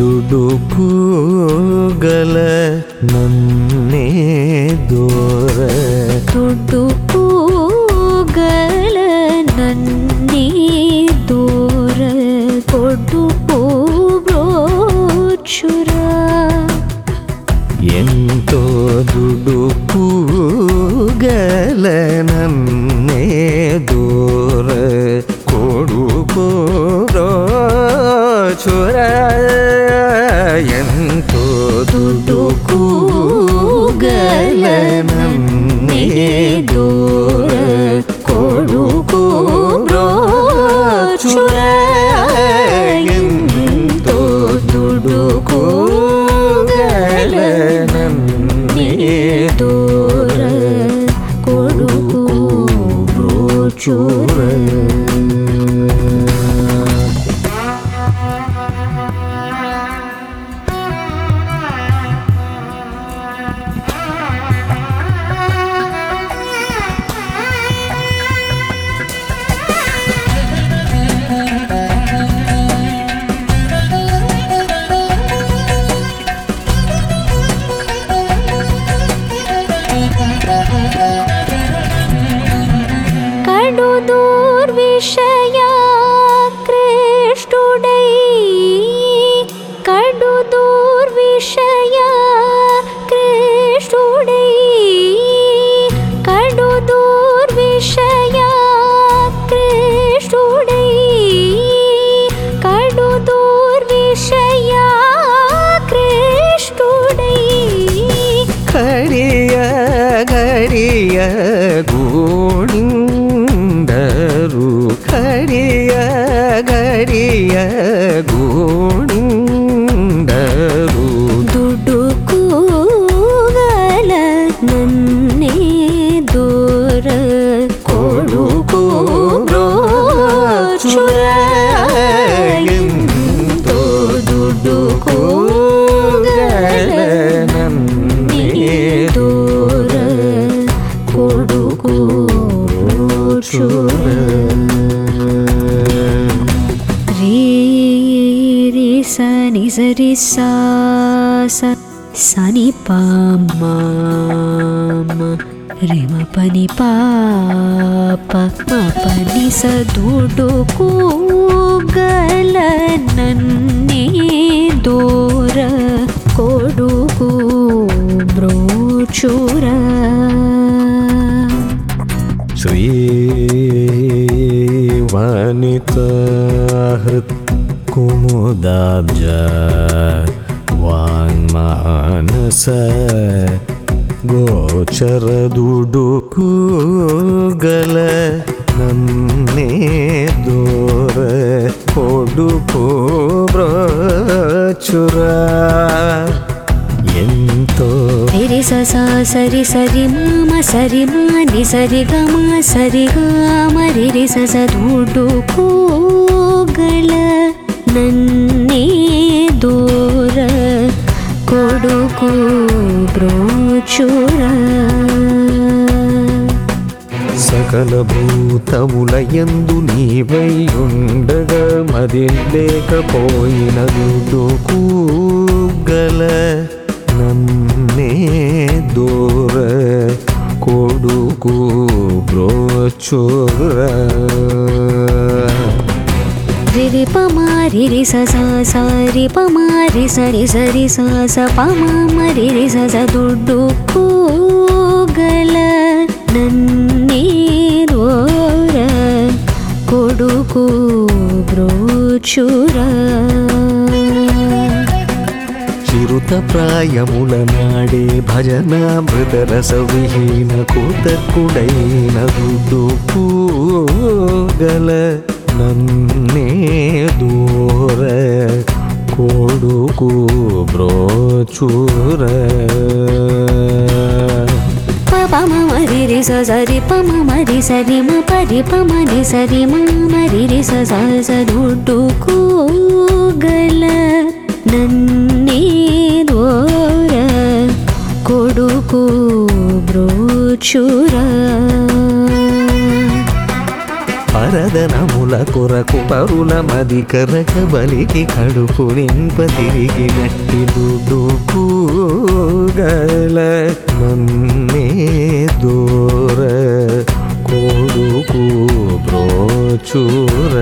ದುಡುಕುಗಲ ನನ್ನೇ ದೋರ ದುಡ್ಡು ಕೂಗಲ ನನ್ನೇ ದೂರ ಕೊಡು ಬ್ರೋಚುರ ಎಂತೋ ದುಡುಕುಗಲ ನನ್ನೇ ದೂರ ಕೊಡುಕೋ ಚುರ ಎಂತೋ ದುಡುಕುಗಲ ನನ್ನೇ ದೂರ ಕೊಡುಕೋ ಚುರ ಎಂತೋ ದುಡುಕುಗಲ ನನ್ನೇ ದೂರ ಕೊಡುಕೋ ಚುರ కడు దూర్విషయ కృష్ణుడై కడు దూర్విషయ కృష్ణుడై కడు దూర్విషయ కృష్ణుడై కడు దూర్విషయ కృష్ణుడై ಕರಿಯ ಗರಿಯ ಗೋಣಿಂದರು ಕರಿಯ ಗರಿಯ ಗೋಣಿಂದರು ದುಡ್ಡು ಕೂಗಲ ನನ್ನೇ ದೂರ ಕೊಡುಕೋ ಚುರ ಎಂತೋ ದುಡ್ಡು ಕೂಗಲ ನನ್ನೇ ದೂರ ಕೊಡುಕೋ ಚುರ ರೀ ರಿ ಸ ನಿ ಸ ರಿ ಸ ಸ ಸ ನಿ ಪ ಮ ಮ ರಿ ಮ ಪ ನಿ ಪ ಪ ಮ ಪ ನಿ ಸ ದುಡು ಕೂಗಲ ನನ್ನೇ ದೂರ ಕೊಡುಕು ಬ್ರೋಚುರ श्रीवनितहृत् कुमुदाब्ज वाङ्मानस ಗೋಚರದುಡುಕುಗಲ ನನ್ನೇ ದೂರ ಕೊಡುಕೋ ಬ್ರಚುರ ಎಂತೋ రి స స సరి సరి మామ సరి మాని సరి గ మా సరి గ మరి రి స స దుడు కూగల నన్నే దూర కొడుకు బ్రోచుర సకల భూతముల యందు నీవై ఉండగ మది లేకపోయినదు కూగల నన్నే దూర కొడుకు బ్రోచుర రి రి ప మా రి రి స స స రి ప మా రి స రి స రి స స ప మా మ రి రి స స దుడ్డు కూగల నన్నే దూర కొడుకు బ్రోచుర చిరుత ప్రాయముల నాడే భజన మృదరస విహీన కూతకుడైన గల నన్నే దూర కొడుకు బ్రోచూర ప ప మ మ రి రి స స రి ప మ మ రి స రి మ ప రి ప మ రి స రి మ మ రి రి స స స దుడ్డు కూగల నన్నే దూర కొడుకు బ్రోచుర వరదనముల కొరకు పరుల మది కరక బలికి కడుపు నింప తిరిగినట్టి గల నన్నే దూర కొడుకు బ్రోచూర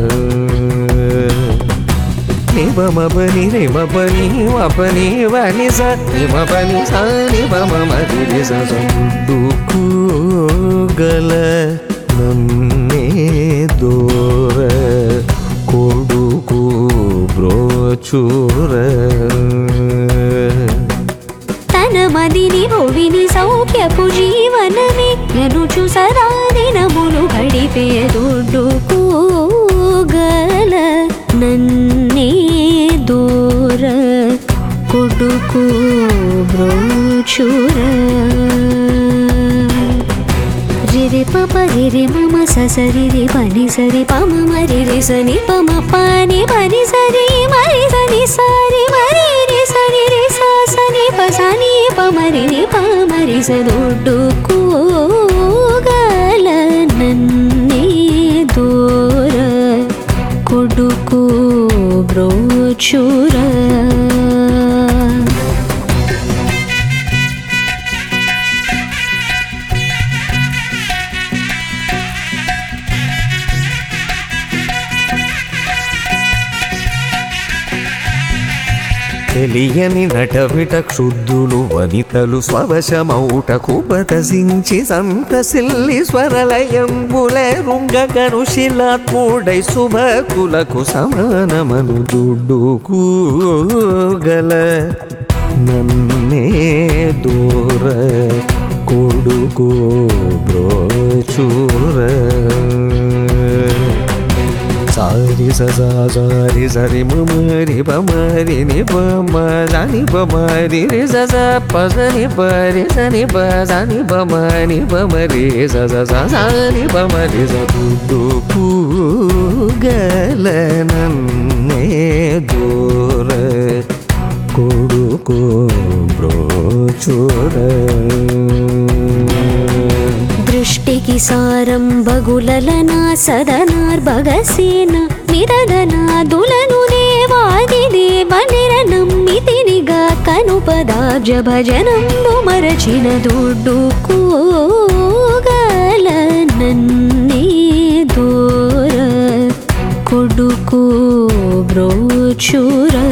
నిబమబని రిమబని మపని వని స నిమబని స నిబమరి స సందుకు గల నన్నే దూర కొడుకు బ్రోచూర తన మదిని భువిని సౌఖ్యపు జీవనమే ఎనుచు సదా దినములు గడిపే దుడ్డుకు గల నన్నే దూర కొడుకు బ్రోచుర రిరి పప రిరి మమ ససరి రి పని సరి పమ మరి రి సని పమ పాని పని సరి మరి సని సారి మరి రి సని రి సా సని ప సని ప మరి ని ప మరి స దొడ్డు కూగల నన్నే దూర కొడుకు బ్రోచుర తెలియని నటవిట క్షుద్ధులు వనితలు స్వవశమౌటకు బతసించి సంతసిల్లి స్వరలయంబులే రుంగగను శిలాత్ముడై శుభకులకు సమానమను దుడ్డుకు గల నన్నే దూర కొడుకు బ్రోచూర సారి సజా సారి సరి మమరి పమరి ని పమ జాని పమరి రి సజ పసని పరి సని ప సాని పమని పమరి సజ సాని పమరి సదు గల నన్నే దూర కొడుకు బ్రోచూర దృష్టికి సారం బగులలనా సదనార్భగసేన నిరదనాదులను దేవాది దేవనిరనమ్మితినిగా కనుపదాబ్జ భజనంబు మరచిన దుడ్డు కూగల నన్నే దూర కొడుకు బ్రోచుర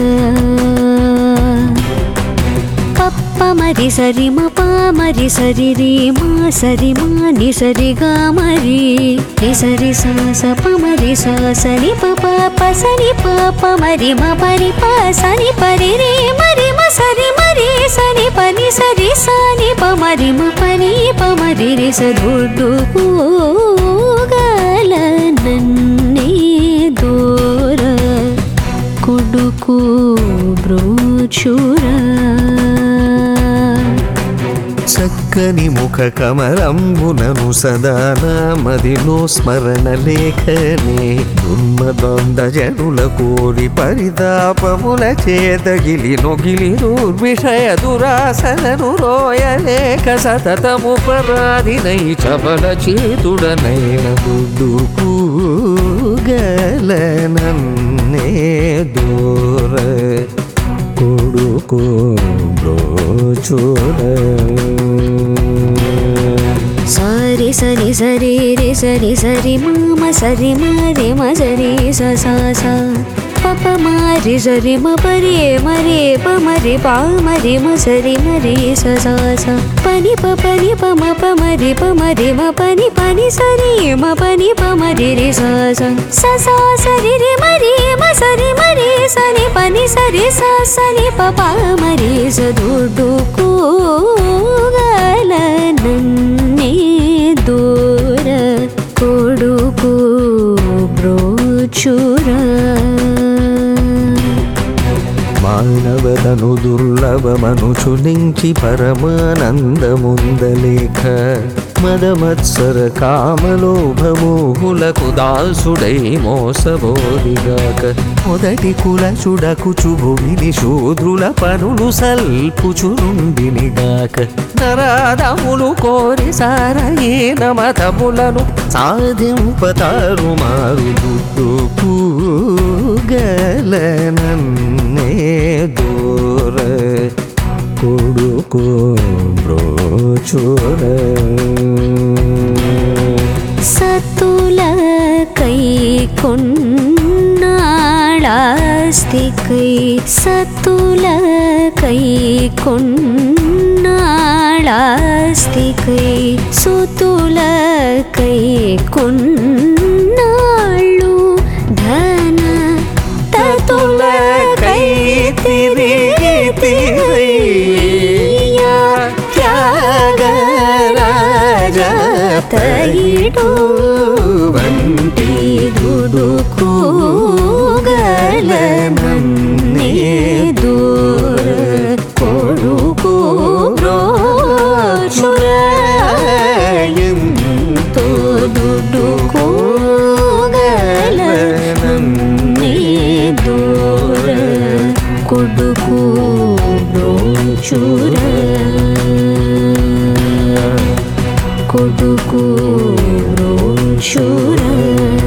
పప్ప మరి సరి మ పా మరి సరి రి మా సరి మా ని సరి గా మరి ని సరి సా స ప మరి సా సని ప ప ప సని ప ప మరి మ పరి ప సని పరి రి మరి మ సరి మరి సని ప ని సరి సని ప మరి మ పని ప మరి రి స దుడ్డు గల నన్నే దూర కొడుకు బ్రోచురా చక్కని ముఖ కమలంబునను సదా నామదిలో స్మరణ లేఖనే దుర్మదొండ జనుల కోరి పరితాపముల చేతగిలి నొగిలి దుర్విషయ దురాసనను రోయలేక సతతము పరాధినై చపల చేతుడనైన దుడ్డుకు గల నన్నే దూర కొడుకు బ్రోచూర సరి సరి సరి రి సరి సరి మామ సరి మరి మ సరి స స స పప మరి సరి మ పరి మరి ప మరి పా మరి మ సరి మరి స స స పని ప పని ప మ ప మరి ప మరి మ పని పని సరి మ పని ప మరి రి స స స స సరి రి మరి మ సరి మరి సని పని సరి స సని ప ప మరి స దుడ్డు కూగల నన్నే దూర కొడుకు బ్రోచురా మానవతను దుర్లభమనుచు నుంచి పరమానందముందలేఖ మదమత్సర కామలోభమోహులకు దాసుడై మోసబోదిగాక మొదటి కుల చుడకుచు భూమిని శూద్రుల పనులు సల్పుచురుండినిగాక నరాదములు కోరి సారయీన మతములను సాధింపతారు మారు దుడ్డుకు గలనన్నే దూర కొడుకు బ్రోచుర సతుల కై కొన్నాళాస్తి కై సతుల కై కొన్నాళాస్తి కై సుతుల కై కొన్నాళ్ళు ధన తతుల కై తిరిగి తిరయ్యా త్యాగరాజ తగిడు వంటి దుడుకు గలనన్నే దూర కొడుకు బ్రోచురాయంతో దుడుకు గలనన్నే దూర కొడుకు బ్రోచుర కొడుకు బ్రోచుర